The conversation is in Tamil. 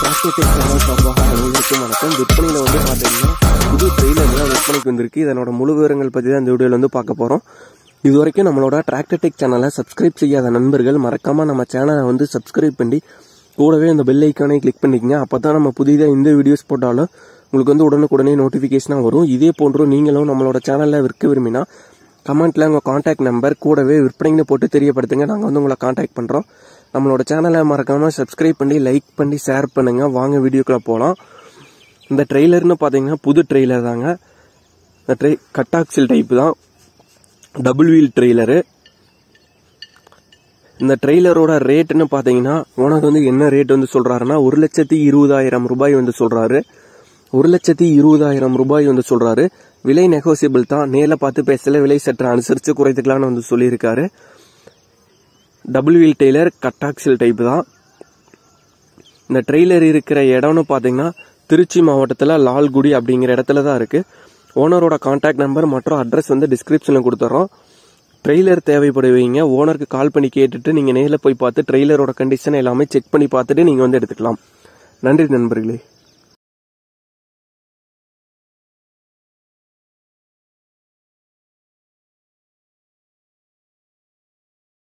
டிராக்டர் டெக் சேனல் சார்பாக அனைவருக்கும் வணக்கம் விற்பனையில் வந்து பார்த்தீங்கன்னா புது ட்ரெயிலர் தான் விற்பனைக்கு வந்திருக்கு இதனோட முழு விவரங்கள் பற்றி தான் இந்த வீடியோவில் வந்து பார்க்க போகிறோம் இது வரைக்கும் நம்மளோட டிராக்டர் டெக் சேனலை சப்ஸ்கிரைப் செய்யாத நண்பர்கள் மறக்காமல் நம்ம சேனலை வந்து சப்ஸ்கிரைப் பண்ணி கூடவே இந்த பெல் ஐக்கானை கிளிக் பண்ணிக்கங்க அப்போ தான் நம்ம புதிதாக எந்த வீடியோஸ் போட்டாலும் உங்களுக்கு வந்து உடனுக்குடனே நோட்டிஃபிகேஷனாக வரும் இதே போன்று நீங்களும் நம்மளோட சேனலில் விற்க விரும்பினா கமெண்ட்டில் உங்கள் காண்டாக்ட் நம்பர் கூடவே விற்பனைன்னு போட்டு தெரியப்படுத்துங்க நாங்கள் வந்து உங்களை காண்டாக்ட் பண்ணுறோம் நம்மளோட சேனலை மறக்காமல் சப்ஸ்கிரைப் பண்ணி லைக் பண்ணி ஷேர் பண்ணுங்கள் வாங்க வீடியோக்குள்ளே போகலாம் இந்த ட்ரெய்லர்னு பார்த்தீங்கன்னா புது ட்ரெய்லர் தாங்க இந்த ட்ரெய் கட்டாக்சில் டைப் தான் டபுள் வீல் ட்ரெய்லரு இந்த ட்ரெய்லரோட ரேட்டுன்னு பார்த்தீங்கன்னா ஓனர் வந்து என்ன ரேட் வந்து சொல்கிறாருன்னா ஒரு லட்சத்தி இருபதாயிரம் ரூபாய் வந்து சொல்கிறாரு ஒரு லட்சத்தி இருபதாயிரம் ரூபாய் வந்து சொல்கிறாரு விலை நெகோசியபிள் தான் நேரில் பார்த்து பேசல விலை சற்று அனுசரித்து குறைத்துக்கலாம்னு வந்து சொல்லியிருக்காரு டபுள் வீல் டெய்லர் கட்டாக்சில் டைப் தான் இந்த ட்ரெய்லர் இருக்கிற இடம்னு பார்த்தீங்கன்னா திருச்சி மாவட்டத்தில் லால்குடி அப்படிங்கிற இடத்துல தான் இருக்குது ஓனரோட கான்டாக்ட் நம்பர் மற்றும் அட்ரஸ் வந்து டிஸ்கிரிப்ஷனில் கொடுத்துட்றோம் ட்ரெய்லர் தேவைப்படுவீங்க ஓனருக்கு கால் பண்ணி கேட்டுட்டு நீங்கள் நேரில் போய் பார்த்து ட்ரெய்லரோட கண்டிஷன் எல்லாமே செக் பண்ணி பார்த்துட்டு நீங்கள் வந்து எடுத்துக்கலாம் நன்றி நண்பர்களே